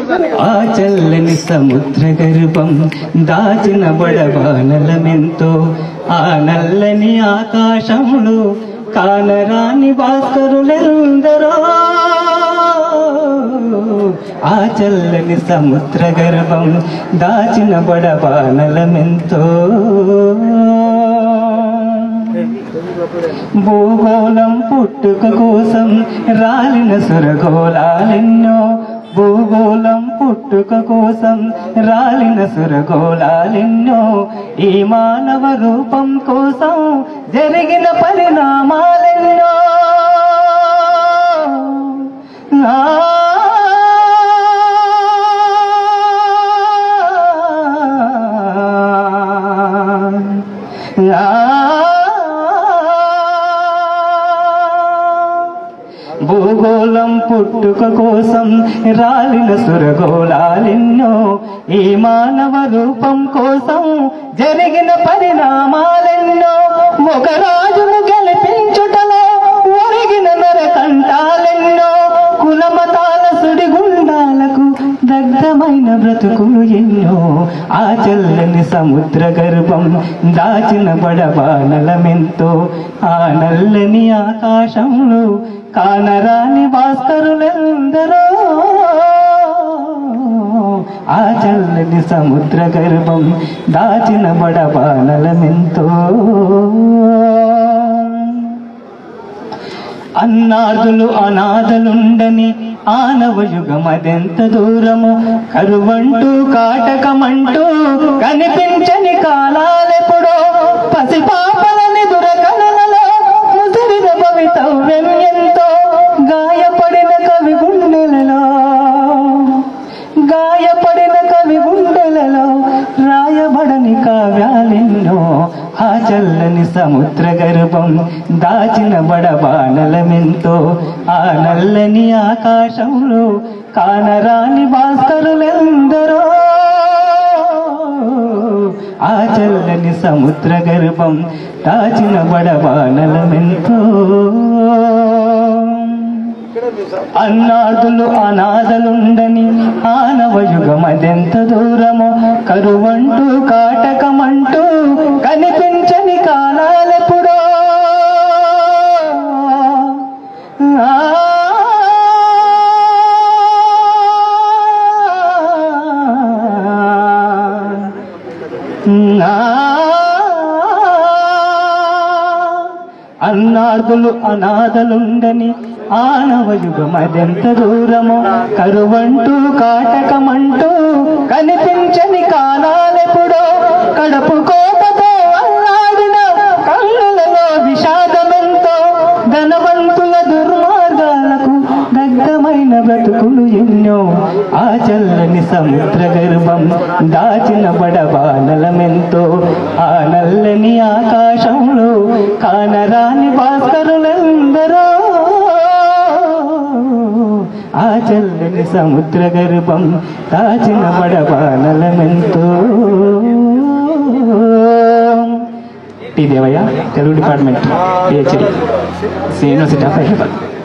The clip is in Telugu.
ఆ చల్లని సముద్ర గర్భం దాచిన బడబానలమెంతో ఆ నల్లని ఆకాశంలో కానరాని భాస్కరులెందరో ఆ చల్లని సముద్ర గర్భం దాచిన బడబానలమెంతో భూగోళం పుట్టుక కోసం రాలిన సురగోళాలెన్నో భూగోళం పుట్టుక కోసం రాలిన సురగోళాలెన్నో ఈ మానవ రూపం కోసం జరిగిన పరిణామాలెన్నో ఆ భూగోళం పుట్టుక కోసం రాలిన సురగోళాలెన్నో ఈ మానవ రూపం కోసం జరిగిన పరిణామాలెన్నో ఒక రాజును గెలిపించుటలో ఒరిగిన నరకంటాలెన్నో కులమతాల సుడిగుండాలకు దగ్ధమైన బ్రతుకులు ఎన్నో ఆ చల్లని సముద్ర గర్భం దాచిన బడబానలమెంతో ఆ నల్లని ఆకాశంలో కానరాని భాస్కరులెందరో ఆ చల్లని సముద్ర గర్భం దాచిన బడబానలమెంతో అన్నాదులు అనాథలుండని ఆనవ యుగమదెంత దూరము కరువంటూ కాటకమంటూ కనిపించని కాలాలెప్పుడో పసిపాపలని దురకలలో ముదిరిన భవితవ్యం ఎంతో గాయపడిన కవి గుండెలలో గాయపడిన కవి గుండెలలో రాయబడని కావ్యాలెన్నో ఆ చల్లని సముద్ర గర్భం దాచిన బడబానలమెంతో ఆ నల్లని ఆకాశంలో కానరాని భాస్కరులెందరో ఆ చల్లని సముద్ర గర్భం దాచిన బడబానలమెంతో అన్నాదులు అనాథలుండని ఆనవ యుగమదెంత దూరమో కరువంటూ కాటకమంటూ కనిపించని కాలాలెప్పుడో ఆ అన్నార్థులు అనాథలుండని ఆనవ యుగమదెంత దూరమో కరువంటూ కాటకమంటూ కనిపించని కాలాలెప్పుడో కడపు కోటతో అల్లాడిన కన్నులలో విషాదమెంతో ధనవంతుల దుర్మార్గాలకు దగ్ధమైన బ్రతుకులు ఎన్నో ఆ చల్లని సముద్ర గర్భం దాచిన బడబానలమెంతో ఆ నల్లని ఆకాశంలో కానరాని భాస్కరులందరూ ఆ చల్లని సముద్ర గర్భం దాచిన బడబానలమెంతో T Devayya Telugu department PhD university of Hyderabad